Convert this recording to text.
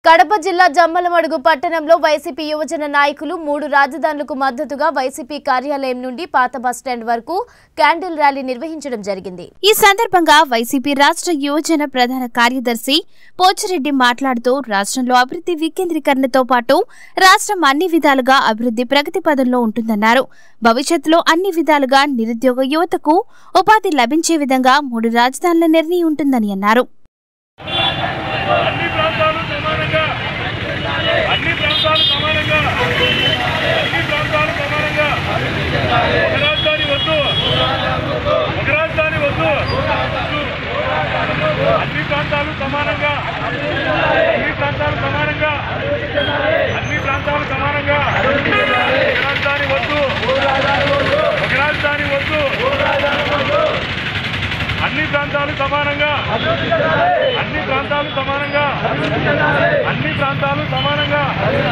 కడప జిల్లా జమ్మలమడుగు పట్టణంలో వైసీపీ యువజన నాయకులు మూడు రాజధానులకు మద్దతుగా వైసీపీ కార్యాలయం నుండి పాత బస్టాండ్ వరకు క్యాండిల్ ర్యాలీ నిర్వహించడం జరిగింది ఈ సందర్భంగా వైసీపీ రాష్ట్ర యువజన ప్రధాన కార్యదర్శి పోచిరెడ్డి మాట్లాడుతూ రాష్ట్రంలో అభివృద్ధి వికేంద్రీకరణతో పాటు రాష్ట్రం అన్ని విధాలుగా అభివృద్ధి ప్రగతి పదంలో ఉంటుందన్నారు భవిష్యత్తులో అన్ని విధాలుగా నిరుద్యోగ యువతకు ఉపాధి లభించే విధంగా మూడు రాజధానుల నిర్ణయం ఉంటుందని అన్నారు అన్ని ప్రాంతాలు సమానంగా అన్ని ప్రాంతాలు సమానంగా అన్ని ప్రాంతాలు సమానంగా ఒక రాజధాని వద్దు ఒక రాజధాని వద్దు అన్ని ప్రాంతాలు సమానంగా అన్ని ప్రాంతాలు సమానంగా అన్ని ప్రాంతాలు సమానంగా ఒక రాజధాని వద్దు ఒక రాజధాని వద్దు అన్ని ప్రాంతాలు సమానంగా అన్ని ప్రాంతాలు సమానంగా అన్ని ప్రాంతాలు సమానంగా